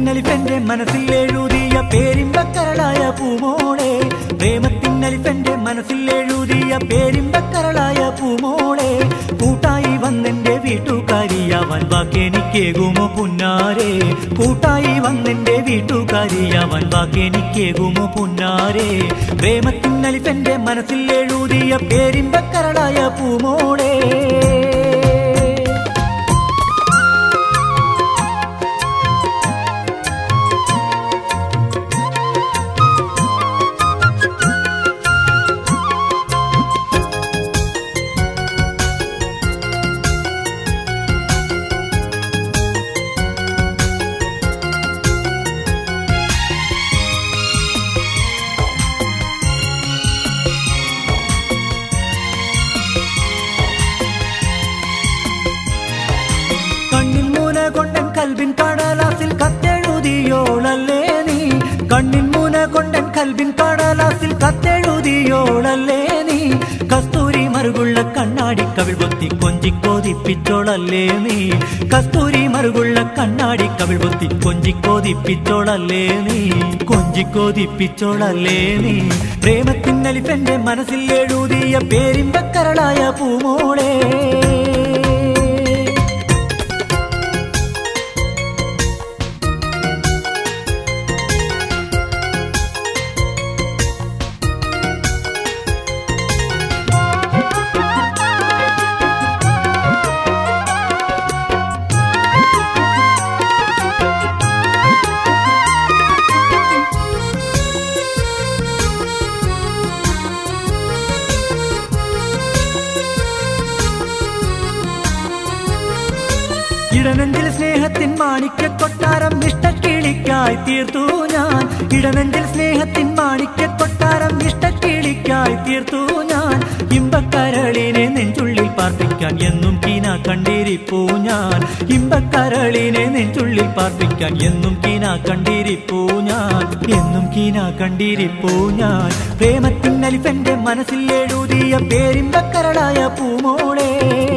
പ്രേമത്തിന്നലിഫെന്റെ മനസ്സിൽ എഴുതിയ പേരിമ്പക്കരളായ പൂമോളെ പ്രേമത്തിന്നലിഫെന്റെ മനസ്സിൽ എഴുതിയ പേരിമ്പക്കരളായ പൂമോളെ കൂട്ടായി വന്നെന്റെ വീട്ടുകാരിയാവൻ വാക്കെനിക്കേകുമോ പുന്നാരെ കൂട്ടായി വന്നെന്റെ വീട്ടുകാരിയാവൻ വാക്കെനിക്കേകുമോ പുന്നാരെ പ്രേമത്തിന്നലിഫെന്റെ മനസ്സിൽ എഴുതിയ പേരിമ്പക്കരളായ പൂമോളെ കണ്ണിൽ മൂന കൊണ്ടൻ കൽബിൻ കടലാസിൽ കത്തെഴുതിയോളല്ലേ നീ കണ്ണിൻ മൂന കൊണ്ടൻ കൽബിൻ കടലാസിൽ കത്തെഴുതിയോളല്ലേ നീ കസ്തൂരി മറുകുള്ള കണ്ണാടി കവിൾ പൊത്തി കൊഞ്ചി കോതിപ്പിച്ചോളല്ലേ നീ കസ്തൂരി മറുകുള്ള കണ്ണാടി കവിൾ പൊത്തി കൊഞ്ചി കോതിപ്പിച്ചോളല്ലേ നീ കൊഞ്ചി കോതിപ്പിച്ചോളല്ലേ നീ പ്രേമത്തിന്നലിഫെന്റെ മനസ്സിൽ എഴുതിയ പേരിമ്പക്കരളായ പൂമോളെ ഇടനെഞ്ചിൽ സ്നേഹത്തിൻ മാണിക്യ കൊട്ടാരം ഇഷ്ടക്കിളിക്കായി തീർത്തു ഞാൻ ഇടനെഞ്ചിൽ സ്നേഹത്തിൻ മാണിക്യ കൊട്ടാരം ഇഷ്ടക്കിളിക്കായി തീർത്തു ഞാൻ ഇമ്പക്കരളിനെ നെഞ്ചുള്ളിൽ പാർപ്പിക്കാൻ എന്നും കീന കണ്ടിരിപ്പൂ ഞാൻ ഇമ്പക്കരളിനെ നെഞ്ചുള്ളിൽ പാർപ്പിക്കാൻ എന്നും കീന കണ്ടിരിപ്പൂ ഞാൻ എന്നും കീന കണ്ടിരിപ്പൂ ഞാൻ പ്രേമത്തിൻ അലിഫെന്റെ മനസ്സിൽ എഴുതിയ പേരിമ്പക്കരളായ പൂമോളെ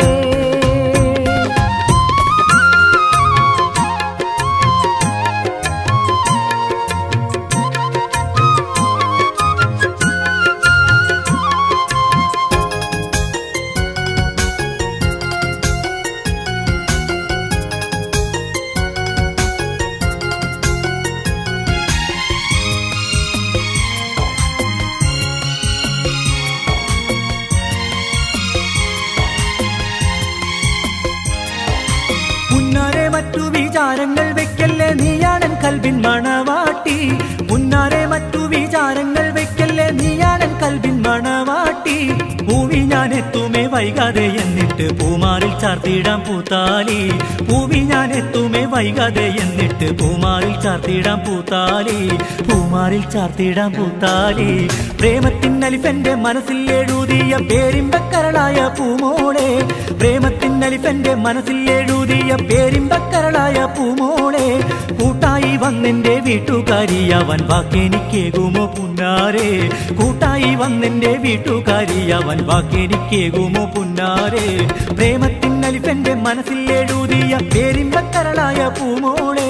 മുന്നാരെ മറ്റു വിചാരങ്ങൾ വെക്കല്ലേ നീയാണൻ കൽബിൻ മണവാട്ടി മുന്നാരെ മറ്റു വിചാരങ്ങൾ വെക്കല്ലേ നീയാണൻ കൽബിൻ മണവാട്ടി പൂവി ഞാൻ എത്തുമേ വൈകാതെ എന്നിട്ട് പൂമാറിൽ ചാർത്തിടാം പൂത്താലി പൂവി ഞാൻ എത്തുമേ വൈകാതെ എന്നിട്ട് പൂമാറിൽ ചാർത്തിടാം പൂത്താലി പൂമാറിൽ ചാർത്തിടാം പൂത്താലി പ്രേമത്തിൻ അലിഫെന്റെ മനസ്സിൽ എഴുതിയ പേരിമ്പക്കരളായ പൂമോളെ പ്രേമത്തിൻ അലിഫെന്റെ മനസ്സിൽ എഴുതിയ പേരിമ്പക്കരളായ പൂമോളെ കൂട്ടായി വന്നെന്റെ വീട്ടുകാരിയവൻ വാക്കെനിക്കേകുമോ പുന്നാരെ കൂട്ടായി വന്നെന്റെ വീട്ടുകാരിയവൻ വാക്കെനിക്കേകുമോ പുന്നാരെ പ്രേമത്തിൻ അലിഫെന്റെ മനസ്സിൽ എഴുതിയ പേരിമ്പക്കരളായ പൂമോളെ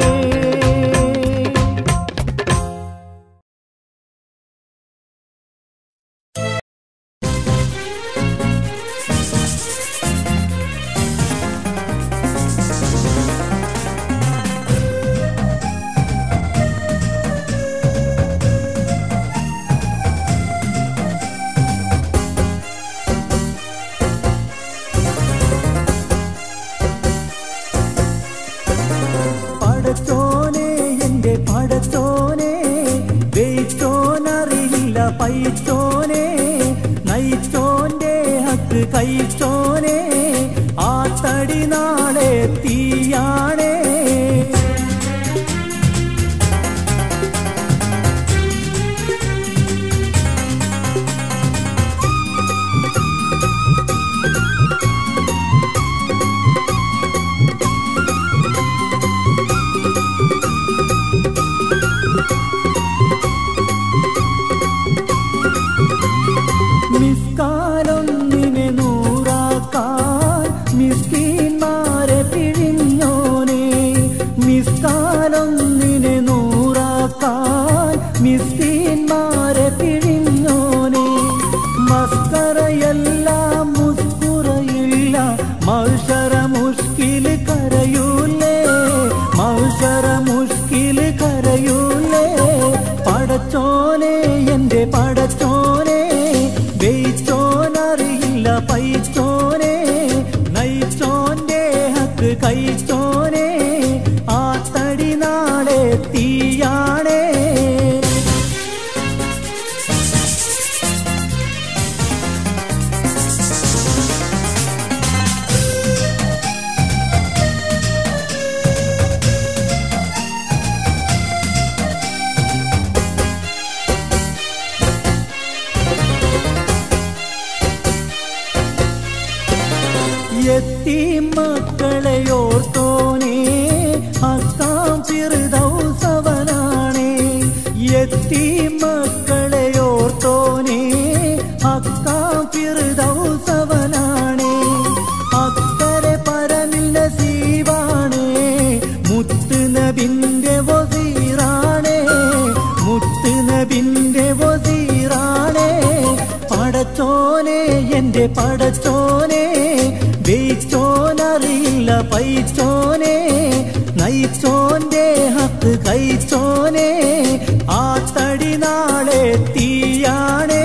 പടച്ചോനെ എന്റെ പടച്ചോനെ വെയിച്ചോനറിയില്ല പൈച്ചോനെ നയിച്ചോന്റെ ഹക്ക് കഴിച്ചോനെ ആ തടി നാളെ തീയാണേ നിസ്കാലൊന്നിനെ നൂറാ പടച്ചോനെ വെയിച്ചോനറിയില്ല പൈച്ചോനെ നയിച്ചോന്റെ ഹക്ക് കഴിച്ചോനെ ആ തടി നാളെ തീയാണേ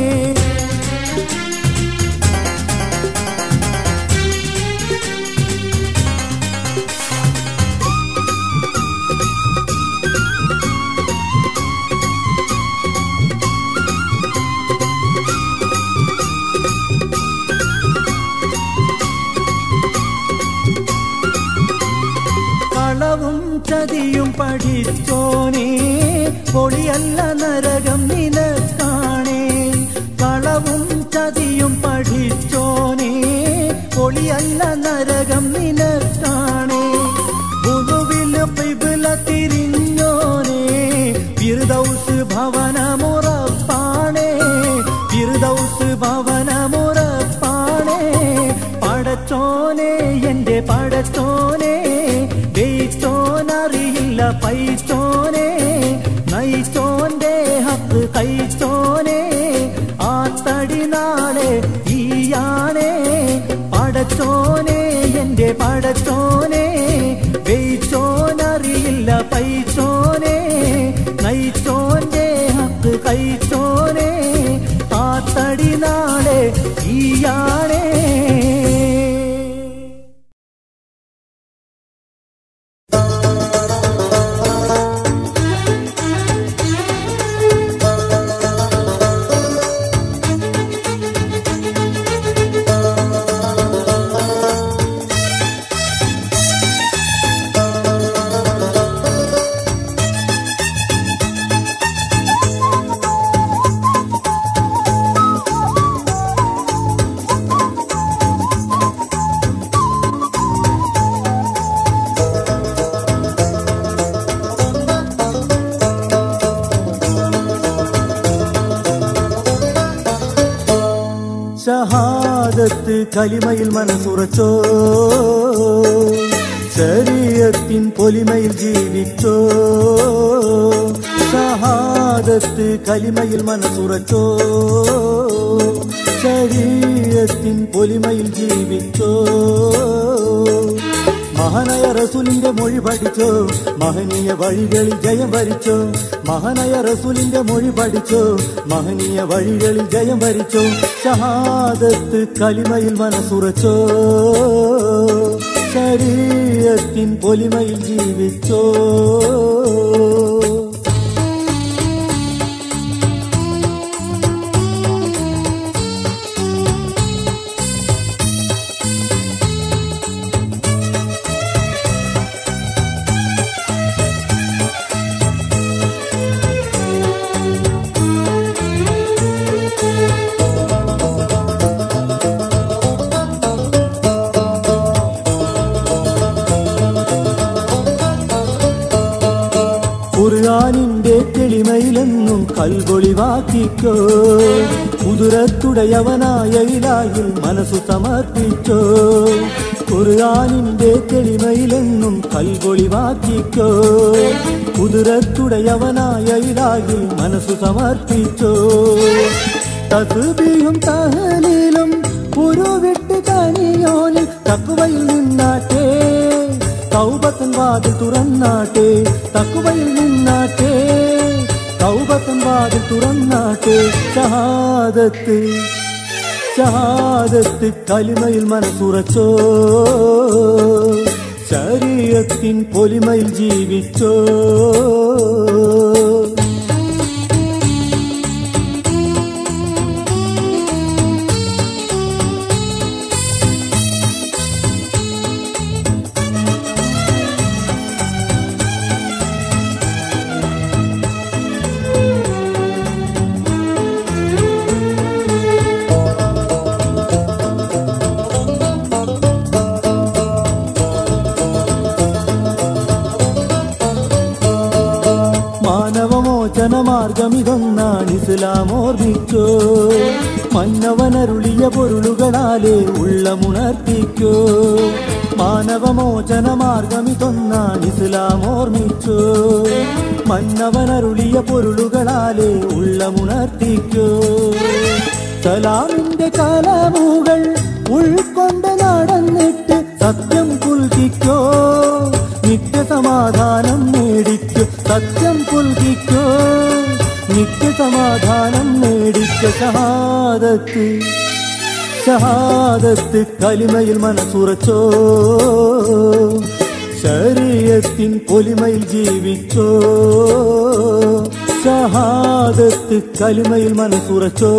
കളവും ചതിയും പഠിച്ചോനെ പൊളിയല്ല നരകം നിനക്കാണേ കളവും ചതിയും പഠിച്ചോനെ പൊളിയല്ല നരകം നിനക്കാണേ ബുധുവില് പിബില തിരിഞ്ഞോനെ ഫിർദൗസ് ഭവനമുറപ്പാണേ ഫിർദൗസ് ഭവനമുറപ്പാണേ പടച്ചോനെ എന്റെ പടച്ചോനെ വെയിച്ചോനറിയില്ല പൈച്ചോനെ നയിച്ചോന്റെ ഹക്ക് കഴിച്ചോനെ ആ തടി നാളെ ഈയാണേ പടച്ചോനെ എന്റെ പടച്ചോനെ വെയിച്ചോനറിയില്ല പൈച്ചോനെ നയിച്ചോന്റെ ഹക്ക് കഴിച്ചോനെ ആ തടി നാളെ ഈയാണേ ഷഹാദത്ത് കലിമയിൽ മനസ്സുറച്ചോ ശരീരത്തിൻ പൊലിമയിൽ ജീവിച്ചോ ഷഹാദത്ത് കലിമയിൽ മനസ്സുറച്ചോ ശരീരത്തിൻ പൊലിമയിൽ ജീവിച്ചോ മഹാനായ റസൂലിന്റെ മൊഴി പഠിച്ചോ മഹനീയ വഴികളിൽ ജയം വരിച്ചോ മഹാനായ റസൂലിന്റെ മൊഴി പഠിച്ചോ മഹനീയ വഴികളിൽ ജയം വരിച്ചോ ഷഹാദത്ത് കലിമയിൽ മനസ്സുറച്ചോ ശരീരത്തിൻ പൊലിമയിൽ ജീവിച്ചോ ഖുർആാനിന്റെ തെളിമയിലെന്നും കൽകൊളിവാക്കിക്കോ കുതിരത്തുടയവനായ ഇലാഹിൽ മനസ്സു സമർപ്പിച്ചോ ഖുർആാനിന്റെ തെളിമയിലെന്നും കൽകൊളിവാക്കിക്കോ കുതിരത്തുടയവനായ ഇലാഹിൽ മനസ്സു സമർപ്പിച്ചോ തസ്ബീഹും തഹലീലും ഉരുവിട്ട് കനിയോനിൽ തക്കുവയിൽ നിന്നാട്ടേ തൗബത്തൻ വാതിൽ തുറന്നാട്ടെ തക്കുവയിൽ നിന്നാട്ടെ തൗബത്തൻ വാതിൽ തുറന്നാട്ടെ ഷഹാദത്ത് ഷഹാദത്ത് കലിമയിൽ മനസ്സുറച്ചോ ശരീരത്തിൻ പൊലിമയിൽ ജീവിച്ചോ മാനവമോചന മാർഗമിതൊന്നാണ് ഇസ്ലാം ഓർമ്മിച്ചോ മന്നവനരുളിയ പൊരുളുകളാലെ ഉള്ളമുണർത്തിക്കോ മാനവമോചന മാർഗമിതൊന്നാണ് ഇസ്ലാം ഓർമ്മിച്ചോ മന്നവനരുളിയ പൊരുളുകളാലെ ഉള്ളമുണർത്തിക്കോ സലാമിന്റെ കലമുകൾ ഉൾക്കൊണ്ട് നടന്നിട്ട് സത്യം പുൽകിക്കോ നിത്യസമാധാനം നേടിക്കോ സത്യം പുൽകിക്കോ നിത്യസമാധാനം നേടിക്കോ ഷഹാദത്ത് ഷഹാദത്ത് കലിമയിൽ മനസ്സുറച്ചോ ശരീരത്തിൻ പൊലിമയിൽ ജീവിച്ചോ ഷഹാദത്ത് കലിമയിൽ മനസ്സുറച്ചോ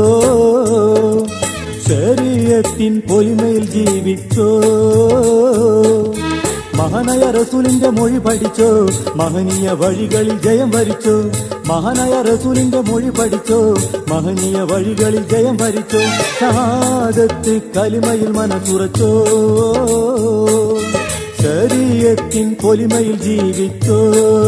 ശരീരത്തിൻ പൊലിമയിൽ ജീവിച്ചോ മഹനയ റസൂലിന്റെ മൊഴി പഠിച്ചോ മഹനീയ വഴികളിൽ ജയം വരിച്ചോ മഹാനായ റസൂലിന്റെ മൊഴി പഠിച്ചോ മഹനീയ വഴികളിൽ ജയം വരിച്ചോ ഷഹാദത്ത് കലിമയിൽ മനസ്സുറച്ചോ ശരീരത്തിൻ പൊലിമയിൽ ജീവിച്ചോ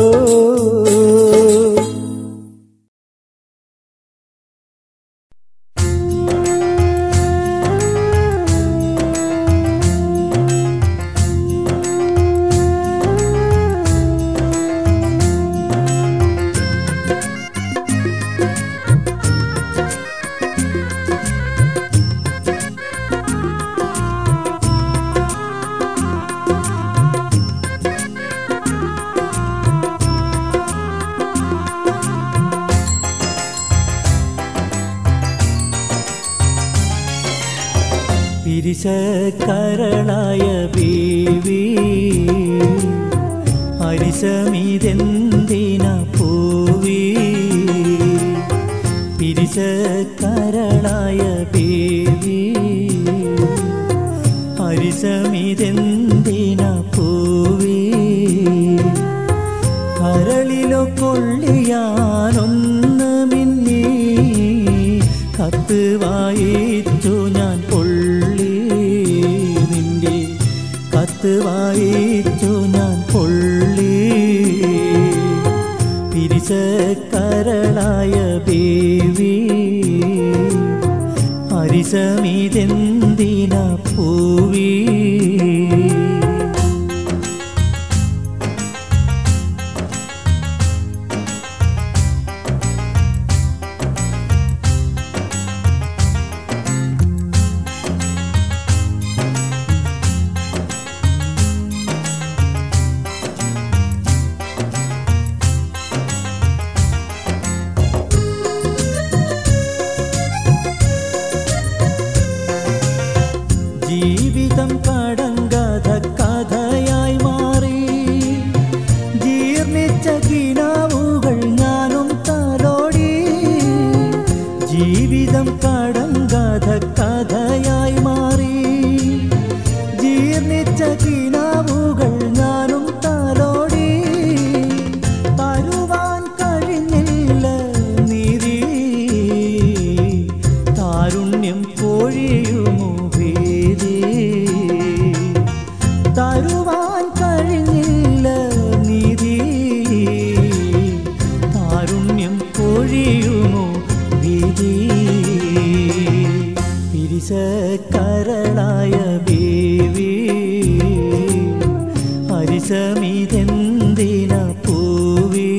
പിരിശക്കരളായ ബീവി അരിശമിതെന്തിന പൂവി പിരിശക്കരളായ ബീവി അരിശമിതെന്തിന പൂവി കരളിലോ കൊള്ളിയാനൊന്ന് മിന്നി കത്ത് വായിച്ചു ഞാൻ പൊള്ളി നിന്റെ കത്ത് വായിച്ചു ഞാൻ പൊള്ളി പിരിശക്കരളായ ബേവി അരിശമിതെന്തിന പൂവി ജീവിതം കടങ്കഥ കഥയായി മാറി ജീർണിച്ച കിനാവുകൾ ഞാനും തലോടി ജീവിതം കടങ്കഥ കഥയായി മാറി ജീർണിച്ച കിനാവുകൾ ഞാനും തലോടി തരുവാൻ കഴിഞ്ഞില്ല നീതി താരുണ്യം പൊഴിയുമോ ഭീതി തരുവാൻ കഴിഞ്ഞില്ല നീതി താരുണ്യം പൊഴിയുമോ ഭീതി പിരിശക്കരളായ ബേവി ഹരിസമിതെന്തിന പൂവി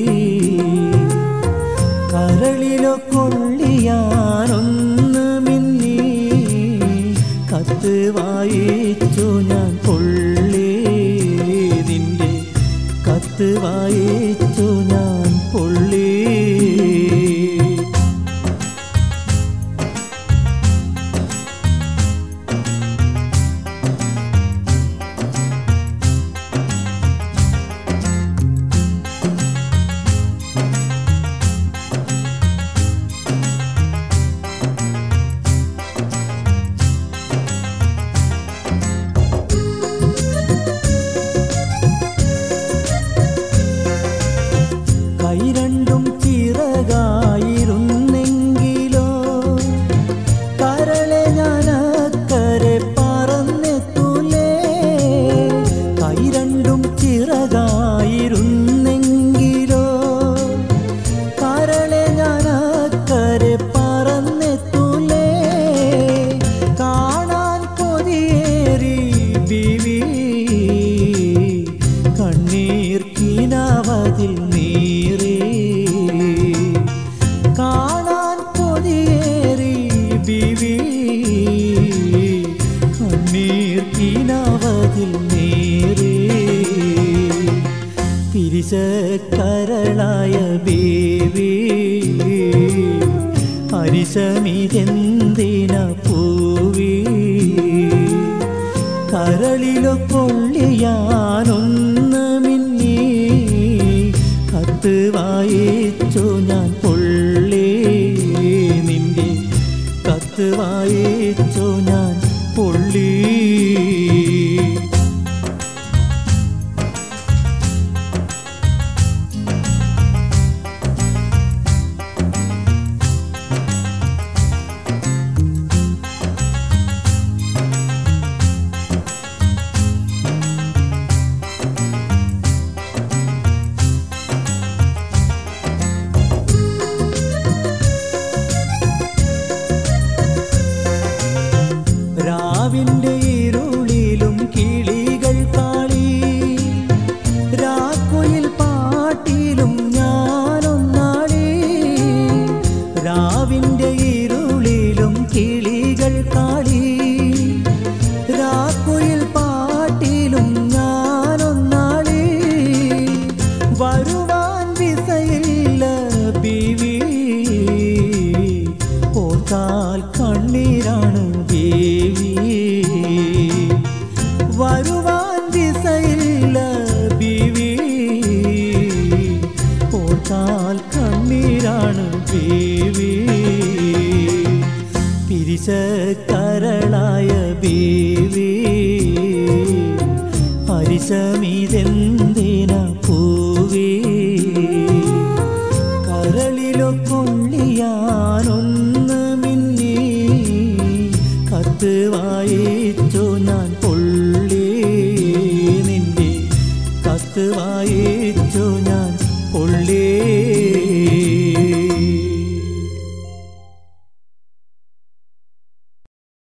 കരളിലോ കൊള്ളിയാനൊന്ന് മിന്നി കത്ത് വായിച്ചു ഞാൻ പൊള്ളി നിന്റെ കത്ത് വായിച്ചു ഞാൻ പൊള്ളി കൈ രണ്ടും ചിറകായിരുന്നെങ്കിലോ കരളെ ഞാനക്കരെ പറന്നെത്തൂലേ കൈ രണ്ടും ചിറകായിരുന്നെങ്കിലോ കരളെ ഞാനക്കരെ പറന്നെത്തൂലേ കാണാൻ കൊതിയേറി ബിവി കണ്ണീർ കിനാവതിൽ നീറി കാണാൻ കൊതിയേറി പിരിശക്കരളായ ബേവി അരിശമിതെന്തിന പൂവി കരളിലോ കൊള്ളിയാനൊന്ന് മിന്നി കത്ത് വായിച്ചു ഞാൻ പൊള്ളി നിന്റെ കത്ത് വായിച്ചു ഞാൻ പൊള്ളി രാവിന്റെ ഇരുളിലും കിളികൾ കാളി രാക്കുയിൽ പാട്ടിലും ഞാനൊന്നാളി രാവിന്റെ ഇരുളിലും കിളികൾ കാളി രാക്കുയിൽ പാട്ടിലും ഞാനൊന്നാളി വരുവാൻ വിസയില്ല ബീവി ഓർത്താൽ കണ്ണീരാണ് ദേവി വരുവാൻ ദിസയില്ല ബീവി ഓർത്താൽ കണ്ണീരാണ് ബീവി പിരിശക്കരളായ ബീവി ഹരിശമിതെന്തിന പൂവി കരളിലോ കൊള്ളിയാനൊന്ന് മിന്നി കത്ത് വായിച്ചു ഞാൻ പൊള്ളി നിന്റെ കത്ത് വായിച്ചു ഞാൻ